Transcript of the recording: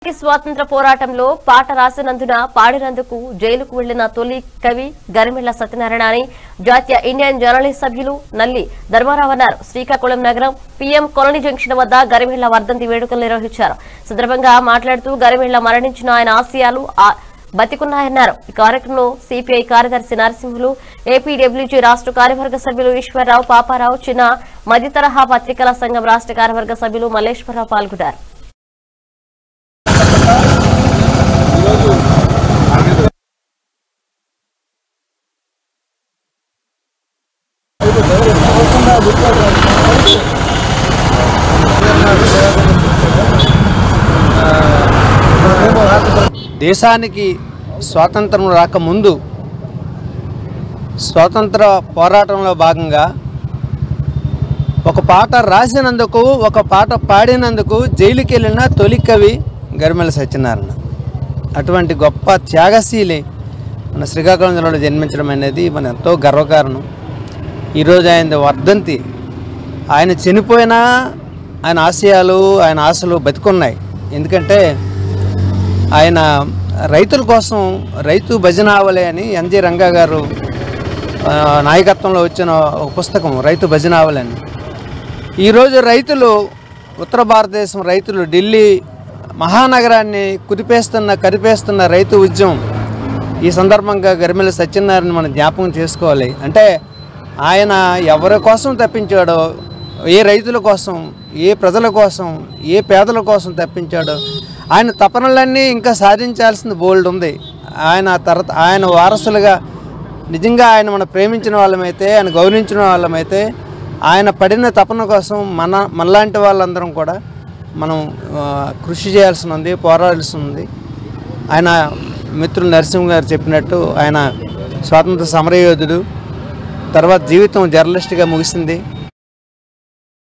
స్వాతంత్ర పోరాటంలో పాట రాసినందున పాడినందుకు జైలుకు వెళ్లిన తొలి కవి గరిమెళ్ల సత్యనారాయణ అని జాతీయ ఇండియన్ జర్నలిస్ట్ సభ్యులు నల్లి ధర్మారావు అన్నారు శ్రీకాకుళం నగరం పీఎం కాలనీ జంక్షన్ వద్ద గరిమెళ్ల వర్ధంతి వేడుకలు నిర్వహించారు సందర్భంగా మాట్లాడుతూ గరిమెళ్ల మరణించిన ఆయన ఆశయాలు ఆ- బతికున్నాయన్నారు ఈ కార్యక్రమంలో సిపిఐ కార్యదర్శి నరసింహులు ఏపీడబ్ల్యూజీ రాష్ట్ర కార్యవర్గ సభ్యులు ఈశ్వరరావు పాపారావు చిన్న మధ్య తరహా పత్రికల సంఘం రాష్ట్ర కార్యవర్గ సభ్యులు మల్లేశ్వరరావు పాల్గొన్నారు దేశానికి స్వాతంత్రం రాకముందు స్వాతంత్ర పోరాటంలో భాగంగా ఒక పాట రాసినందుకు ఒక పాట పాడినందుకు జైలుకి వెళ్ళిన తొలి కవి గరిమెల సత్యనారాయణ అటువంటి గొప్ప త్యాగశీలి మన శ్రీకాకుళం జిల్లాలో జన్మించడం అనేది మన ఎంతో గర్వకారణం ఈరోజు ఆయన వర్ధంతి ఆయన చనిపోయినా ఆయన ఆశయాలు ఆయన ఆశలు బతికున్నాయి ఎందుకంటే ఆయన రైతుల కోసం రైతు భజనావళి అని ఎన్జి రంగా గారు ఆ, నాయకత్వంలో వచ్చిన ఒక పుస్తకం రైతు భజనావళి అని ఈరోజు రైతులు ఉత్తర భారతదేశం రైతులు ఢిల్లీ మహానగరాన్ని కుదిపేస్తున్న కరిపేస్తున్న రైతు ఉద్యమం ఈ సందర్భంగా గరిమెల సత్యనారాయణ మనం జ్ఞాపకం చేసుకోవాలి అంటే ఆయన ఎవరి కోసం తప్పించాడో ఏ రైతుల కోసం ఏ ప్రజల కోసం ఏ పేదల కోసం తప్పించాడో ఆయన తపనలన్నీ ఇంకా సాధించాల్సింది బోల్డ్ ఉంది ఆయన తర్వాత ఆయన వారసులుగా నిజంగా ఆయన మనం ప్రేమించిన వాళ్ళమైతే ఆయన గౌరవించిన వాళ్ళమైతే ఆయన పడిన తపన కోసం మన మనలాంటి వాళ్ళందరం కూడా మనం ఆ, కృషి చేయాల్సి ఉంది పోరాడాల్సి ఉంది ఆయన మిత్రులు నరసింహ గారు చెప్పినట్టు ఆయన స్వాతంత్ర సమరయోధుడు తర్వాత జీవితం జర్నలిస్ట్గా ముగిసింది